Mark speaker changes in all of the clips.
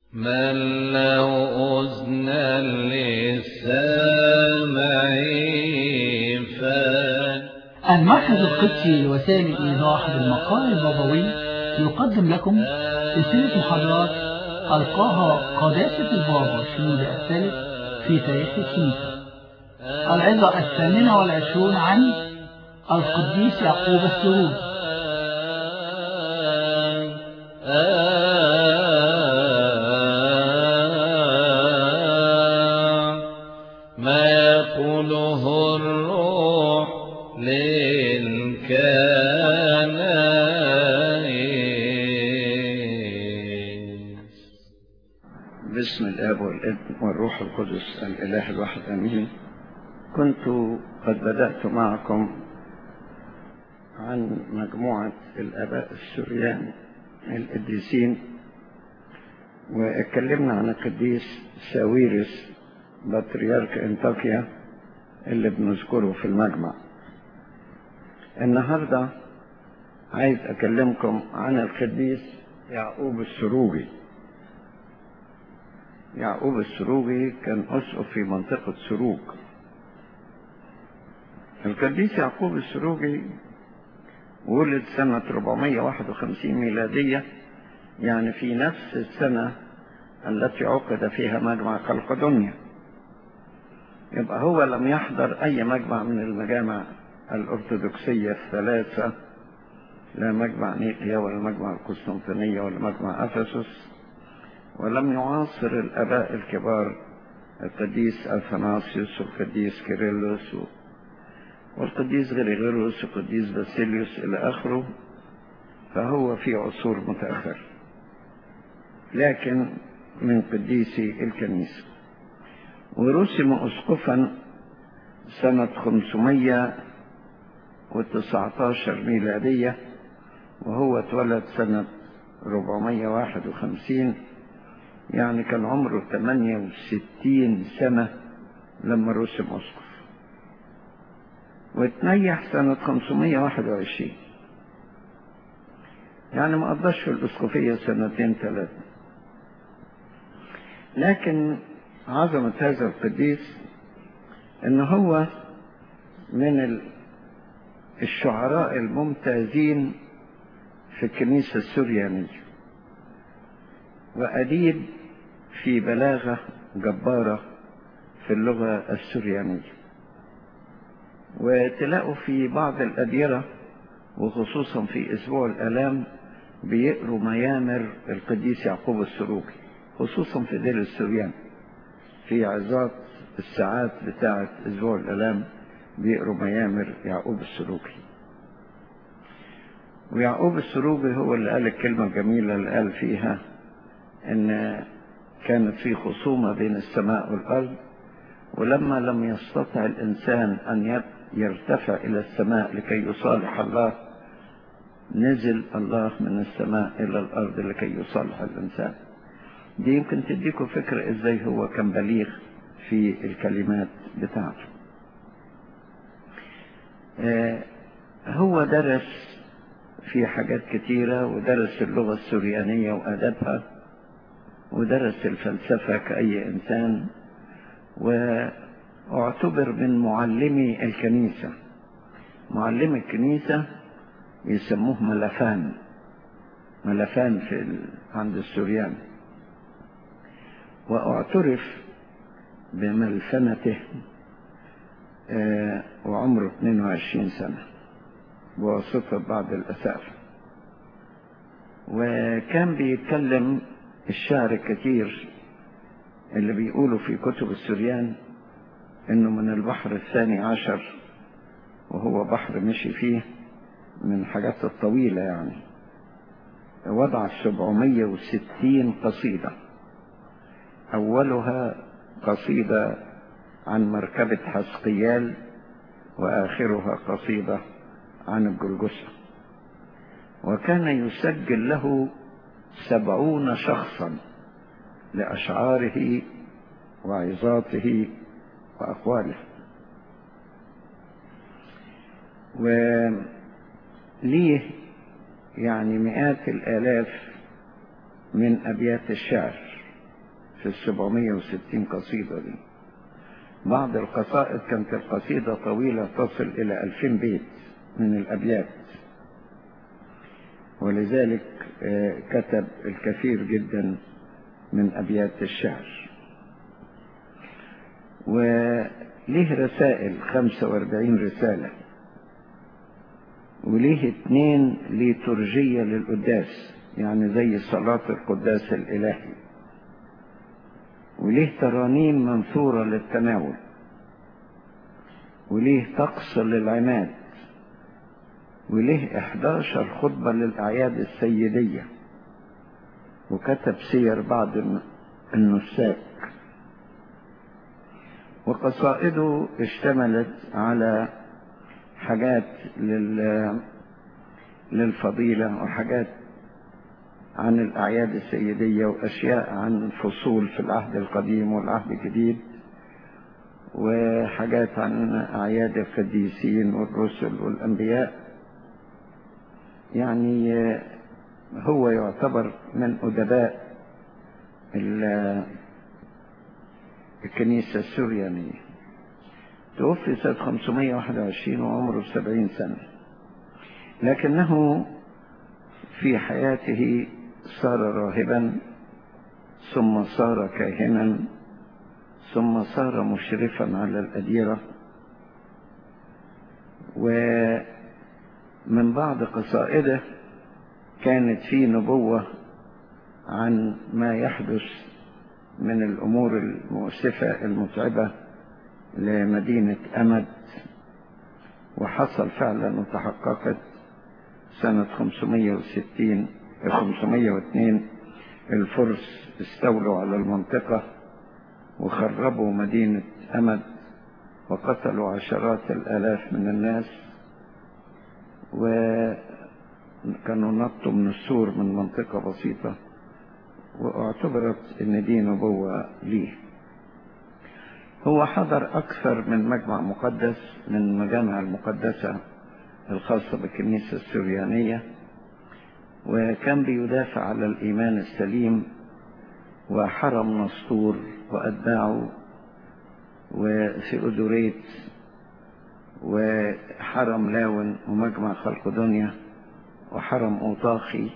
Speaker 1: من له أذنا للسامع فان
Speaker 2: المركز القدسي لوسائل الإيضاح بالمقال البابوي يقدم لكم سلسلة محاضرات ألقاها قداسة البابا شنود الثالث في تاريخ الكنيسة العظة الثامنة والعشرون عن القديس يعقوب السرور
Speaker 1: ما يقوله الروح للكنائس
Speaker 3: باسم الاب والابن والروح القدس الاله الواحد امين كنت قد بدات معكم عن مجموعه الاباء السريان القديسين واتكلمنا عن القديس ساويرس بطريرك انطاكيا اللي بنذكره في المجمع النهارده عايز اكلمكم عن القديس يعقوب السروجي يعقوب السروجي كان أسقف في منطقة سروج القديس يعقوب السروجي ولد سنة 451 ميلادية يعني في نفس السنة التي عقد فيها مجمع قلقدونيا يبقى هو لم يحضر أي مجمع من المجامع الأرثوذكسية الثلاثة لا مجمع نيقيا ولا مجمع القسطنطينية ولا مجمع أفسس ولم يعاصر الآباء الكبار القديس أثناسيوس والقديس كيرلس والقديس غريغوروس والقديس باسيليوس إلى آخره فهو في عصور متأخرة لكن من قديسي الكنيسة ورسم أسقفا سنة 519 ميلادية وهو اتولد سنة 451 يعني كان عمره 68 سنة لما رسم أسقف واتنيح سنة 521 يعني ما قضاش في الأسقفية سنتين ثلاثة لكن عظمة هذا القديس ان هو من الشعراء الممتازين في الكنيسة السريانية وأديب في بلاغة جبارة في اللغة السريانية وتلاقوا في بعض الأديرة وخصوصا في أسبوع الآلام بيقروا ميامر القديس يعقوب السروجي خصوصا في دير السريان في عظات الساعات بتاعة أسبوع الآلام بيقروا ميامر يعقوب السروجي ويعقوب السروجي هو اللي قال الكلمة الجميلة اللي قال فيها ان كانت في خصومة بين السماء والأرض ولما لم يستطع الإنسان أن يرتفع إلى السماء لكي يصالح الله نزل الله من السماء إلى الأرض لكي يصالح الإنسان دي يمكن تديكم فكرة إزاي هو كان بليغ في الكلمات بتاعته آه هو درس في حاجات كتيرة ودرس اللغة السريانية وأدبها ودرس الفلسفة كأي إنسان واعتبر من معلمي الكنيسة معلم الكنيسة يسموه ملفان ملفان في ال... عند السوريان واعترف بملفنته آه وعمره 22 سنة بواسطة بعض الأساتذة وكان بيتكلم الشعر الكثير اللي بيقولوا في كتب السريان انه من البحر الثاني عشر وهو بحر مشي فيه من الحاجات الطويلة يعني وضع سبعمية وستين قصيدة أولها قصيدة عن مركبة حسقيال وآخرها قصيدة عن الجلجسة وكان يسجل له سبعون شخصا لأشعاره وعظاته وأقواله وليه يعني مئات الآلاف من أبيات الشعر السبعمية وستين قصيدة دي بعض القصائد كانت القصيدة طويلة تصل إلى ألفين بيت من الأبيات ولذلك كتب الكثير جدا من أبيات الشعر وليه رسائل خمسة واربعين رسالة وليه اتنين ليتورجية للقداس يعني زي صلاة القداس الإلهي وليه ترانيم منثورة للتناول وليه طقس للعماد وليه 11 خطبة للأعياد السيدية وكتب سير بعض النساك وقصائده اشتملت على حاجات لل للفضيلة وحاجات عن الأعياد السيدية وأشياء عن فصول في العهد القديم والعهد الجديد وحاجات عن أعياد القديسين والرسل والأنبياء يعني هو يعتبر من أدباء الكنيسة السوريانية توفي سنة 521 وعمره 70 سنة لكنه في حياته صار راهبا ثم صار كاهنا ثم صار مشرفا على الأديرة ومن بعض قصائده كانت في نبوة عن ما يحدث من الأمور المؤسفة المتعبة لمدينة أمد وحصل فعلا وتحققت سنة 560 502 الفرس استولوا على المنطقة وخربوا مدينة أمد وقتلوا عشرات الآلاف من الناس وكانوا نطوا من السور من منطقة بسيطة واعتبرت ان دي نبوة ليه هو حضر اكثر من مجمع مقدس من المجامع المقدسة الخاصة بالكنيسة السريانية وكان بيدافع على الايمان السليم وحرم نسطور واتباعه وفي أدوريت وحرم لاون ومجمع خلق دنيا وحرم أوطاخي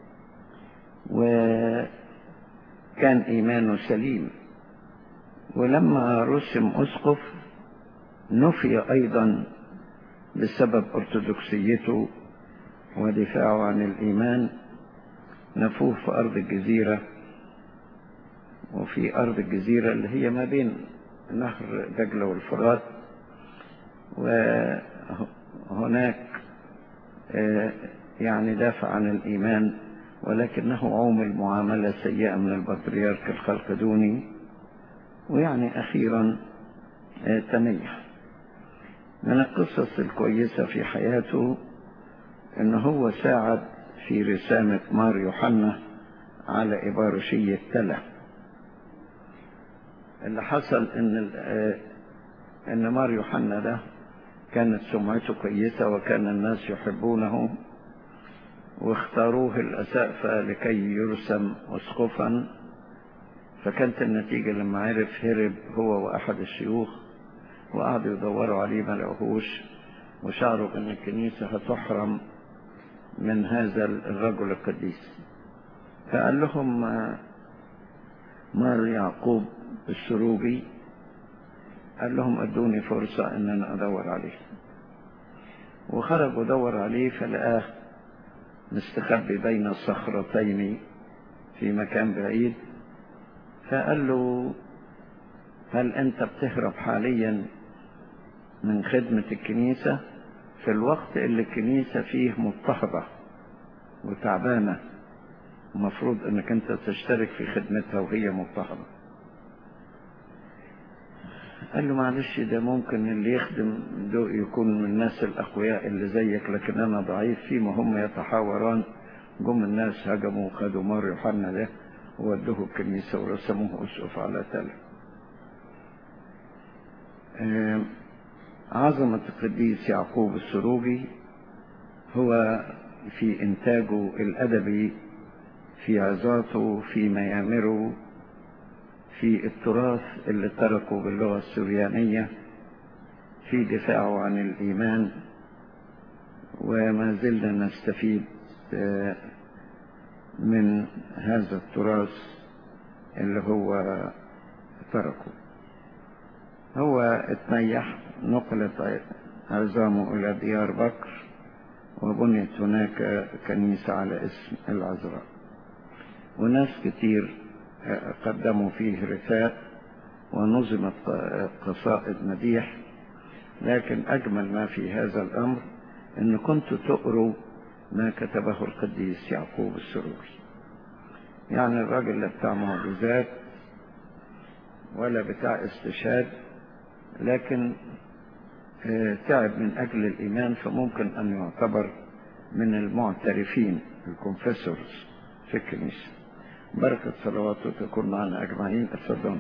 Speaker 3: وكان إيمانه سليم ولما رسم أسقف نفي أيضا بسبب أرثوذكسيته ودفاعه عن الإيمان نفوه في أرض الجزيرة وفي أرض الجزيرة اللي هي ما بين نهر دجلة والفرات وهناك يعني دافع عن الإيمان ولكنه عومل معاملة سيئة من البطريرك الخلقدوني ويعني أخيرا تنيح من القصص الكويسة في حياته أنه هو ساعد في رسامة مار يوحنا على إبارشية تلا اللي حصل ان ان مار يوحنا ده كانت سمعته كويسة وكان الناس يحبونه واختاروه الأسقفة لكي يرسم أسقفا فكانت النتيجة لما عرف هرب هو وأحد الشيوخ وقعدوا يدوروا عليه ما لقوهوش وشعروا أن الكنيسة هتحرم من هذا الرجل القديس فقال لهم مار يعقوب السروبي قال لهم ادوني فرصة ان انا ادور عليه وخرج ودور عليه فلقاه مستخبي بين الصخرتين في مكان بعيد فقال له هل انت بتهرب حاليا من خدمة الكنيسة في الوقت اللي الكنيسة فيه مضطهدة وتعبانة المفروض انك انت تشترك في خدمتها وهي مضطهدة قال له معلش ده ممكن اللي يخدم دو يكون من الناس الأقوياء اللي زيك لكن أنا ضعيف فيما هم يتحاوران جم الناس هجموا وخدوا مار يوحنا ده وودوه الكنيسة ورسموه أسقف على تل عظمة القديس يعقوب السروجي هو في إنتاجه الأدبي في عظاته في ميامره في التراث اللي تركه باللغة السريانية في دفاعه عن الإيمان وما زلنا نستفيد من هذا التراث اللي هو تركه هو اتنيح نقلت عظامه إلى ديار بكر وبنيت هناك كنيسة على اسم العذراء وناس كتير قدموا فيه رثاء ونظمت قصائد مديح لكن أجمل ما في هذا الأمر أن كنت تقروا ما كتبه القديس يعقوب السروري يعني الراجل لا بتاع معجزات ولا بتاع استشهاد لكن تعب من أجل الإيمان فممكن أن يعتبر من المعترفين الكونفسورز في الكنيسة بركة صلواته تكون معنا أجمعين أتفضلوا